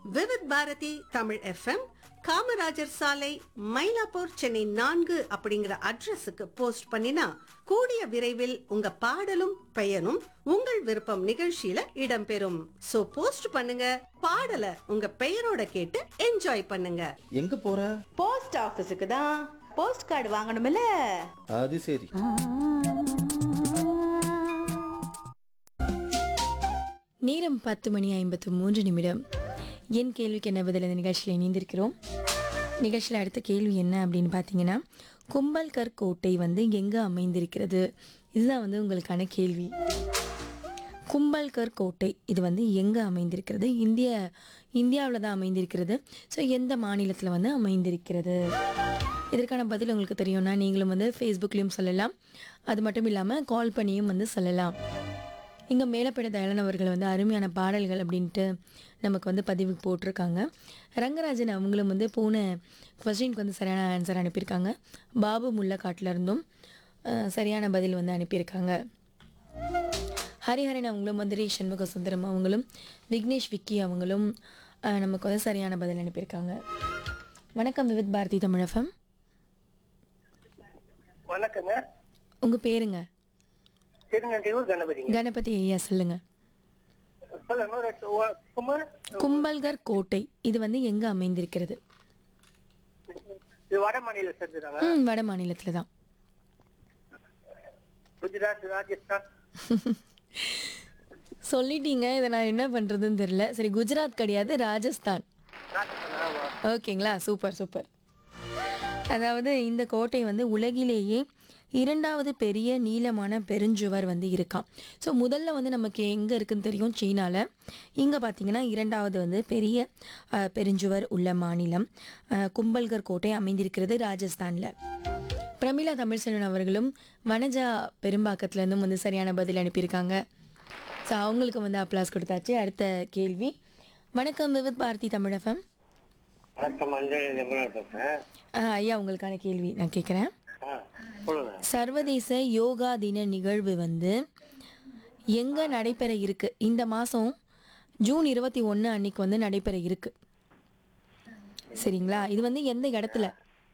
Vividh Bharati Tamil FM Kamarajar சாலை மயிலாப்பூர் சென்னை நான்கு அப்படிங்கிற அட்ரஸுக்கு போஸ்ட் பண்ணினா கூடிய விரைவில் உங்க பாடலும் பெயரும் உங்கள் விருப்பம் நிகழ்ச்சியில இடம்பெறும் சோ போஸ்ட் பண்ணுங்க பாடலை உங்க பெயரோட கேட்டு என்ஜாய் பண்ணுங்க எங்க போற போஸ்ட் ஆபீஸுக்கு தான் போஸ்ட் கார்டு வாங்கணும்ல அது சரி நேரம் பத்து மணி ஐம்பத்து மூன்று நிமிடம் என் கேள்விக்கு என்ன பதில் இந்த நிகழ்ச்சியில் இணைந்திருக்கிறோம் நிகழ்ச்சியில் அடுத்த கேள்வி என்ன அப்படின்னு பார்த்தீங்கன்னா கும்பல்கர் கோட்டை வந்து எங்கே அமைந்திருக்கிறது இதுதான் வந்து உங்களுக்கான கேள்வி கும்பல்கர் கோட்டை இது வந்து எங்கே அமைந்திருக்கிறது இந்திய இந்தியாவில் தான் அமைந்திருக்கிறது ஸோ எந்த மாநிலத்தில் வந்து அமைந்திருக்கிறது இதற்கான பதில் உங்களுக்கு தெரியும்னா நீங்களும் வந்து ஃபேஸ்புக்லேயும் சொல்லலாம் அது மட்டும் இல்லாமல் கால் பண்ணியும் வந்து சொல்லலாம் இங்கே மேலப்பட தயாளன் அவர்கள் வந்து அருமையான பாடல்கள் அப்படின்ட்டு நமக்கு வந்து பதிவு போட்டிருக்காங்க ரங்கராஜன் அவங்களும் வந்து போன கொஸ்டினுக்கு வந்து சரியான ஆன்சர் அனுப்பியிருக்காங்க பாபு முல்லக்காட்டில் இருந்தும் அஹ், சரியான பதில் வந்து அனுப்பியிருக்காங்க ஹரிஹரன் அவங்களும் மதுரை சண்முக சுந்தரம் அவங்களும் விக்னேஷ் விக்கி அவங்களும் அஹ், நமக்கு வந்து சரியான பதில் அனுப்பியிருக்காங்க வணக்கம் விவித் பாரதி தமிழகம் வணக்கங்க உங்கள் பேருங்க திருநெல்வேலூர் கணபதிங்க கணபதி ஐயா சொல்லுங்க சொல்லுங்க ஒரு ஒ- குமார் கும்பல்கர் கோட்டை இது வந்து எங்கே அமைந்திருக்கிறது இது வட மாநில சேர்ந்துதாங்க ம் வட மாநிலத்தில் தான் குஜராத் ராஜஸ்தான் சொல்லிட்டீங்க இதை நான் என்ன பண்ணுறதுன்னு தெரியல சரி குஜராத் கிடையாது ராஜஸ்தான் ராஜஸ்தான் ஆமா. ஓகேங்களா சூப்பர் சூப்பர் அதாவது இந்த கோட்டை வந்து உலகிலேயே இரண்டாவது பெரிய நீளமான பெருஞ்சுவர் வந்து இருக்காம் ஸோ முதல்ல வந்து நமக்கு எங்கே இருக்குன்னு தெரியும் சீனாவில் இங்கே பார்த்தீங்கன்னா இரண்டாவது வந்து பெரிய அஹ், பெருஞ்சுவர் உள்ள மாநிலம் அஹ், கும்பல்கர் கோட்டை அமைந்திருக்கிறது ராஜஸ்தானில் பிரமிளா தமிழ்செல்வன் அவர்களும் வனஜா பெரும்பாக்கத்துலேருந்தும் வந்து சரியான பதில் அனுப்பியிருக்காங்க ஸோ அவங்களுக்கு வந்து அப்ளாஸ் கொடுத்தாச்சு அடுத்த கேள்வி வணக்கம் விவித் பாரதி தமிழகம் வணக்கம் அஞ்சலி நிபுணர் பேசுறேன் ஐயா உங்களுக்கான கேள்வி நான் கேட்குறேன் ஆ, சொல்லுங்க சர்வதேச யோகா தின நிகழ்வு வந்து எங்கே நடைபெற இருக்கு இந்த மாதம் ஜூன் இருபத்தி ஒன்று அன்னைக்கு வந்து நடைபெற இருக்கு சரிங்களா இது வந்து எந்த இடத்துல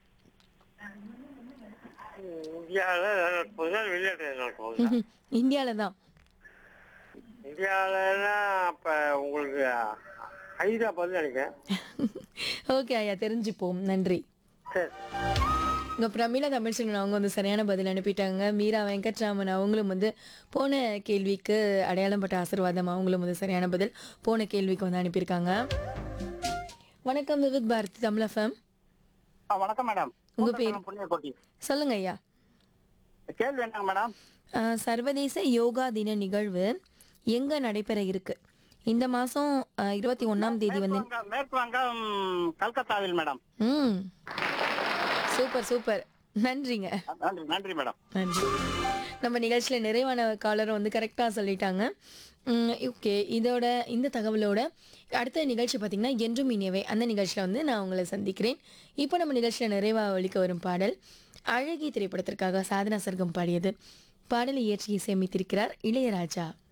இந்தியாவில் புதல் விளையாட்டு நடக்கும் இந்தியாவில் தான் இந்தியாவிலனா அப்ப உங்களுக்கு ஹைதராபாத் நினைக்கிறேன் ஓகே ஐயா தெரிஞ்சுப்போம் நன்றி சரி இங்கே பிரமிளா தமிழ்ச்செல்வன் அவங்க வந்து சரியான பதில் அனுப்பிட்டாங்க மீரா வெங்கட்ராமன் அவங்களும் வந்து போன கேள்விக்கு அடையாளம் பட்ட ஆசீர்வாதம் அவங்களும் வந்து சரியான பதில் போன கேள்விக்கு வந்து அனுப்பியிருக்காங்க வணக்கம் விவித் பாரதி தமிழஃபம் ஆ, வணக்கம் மேடம் உங்க பேர்? புண்ணியக்கோட்டி சொல்லுங்க ஐயா கேள்வி என்னங்க மேடம் அஹ், சர்வதேச யோகா தின நிகழ்வு எங்கே நடைபெற இருக்கு இந்த மாதம் இருபத்தி ஒன்றாம் தேதி வந்து மேற்கு வங்க- மேற்கு வங்கம் கல்கத்தாவில் மேடம் ம் சூப்பர் சூப்பர் நன்றிங்க நன்றி நன்றி மேடம் நன்றி நம்ம நிகழ்ச்சியில் நிறைவான காலரும் வந்து கரெக்டாக சொல்லிட்டாங்க ஓகே இதோட இந்த தகவலோட அடுத்த நிகழ்ச்சி பார்த்திங்கன்னா என்றும் இனியவை அந்த நிகழ்ச்சியில் வந்து நான் உங்களை சந்திக்கிறேன் இப்போ நம்ம நிகழ்ச்சியில் நிறைவாக ஒழிக்க வரும் பாடல் அழகி திரைப்படத்திற்காக சாதனா சர்க்கம் பாடியது பாடலை இயற்றி இசையமைத்திருக்கிறார் இளையராஜா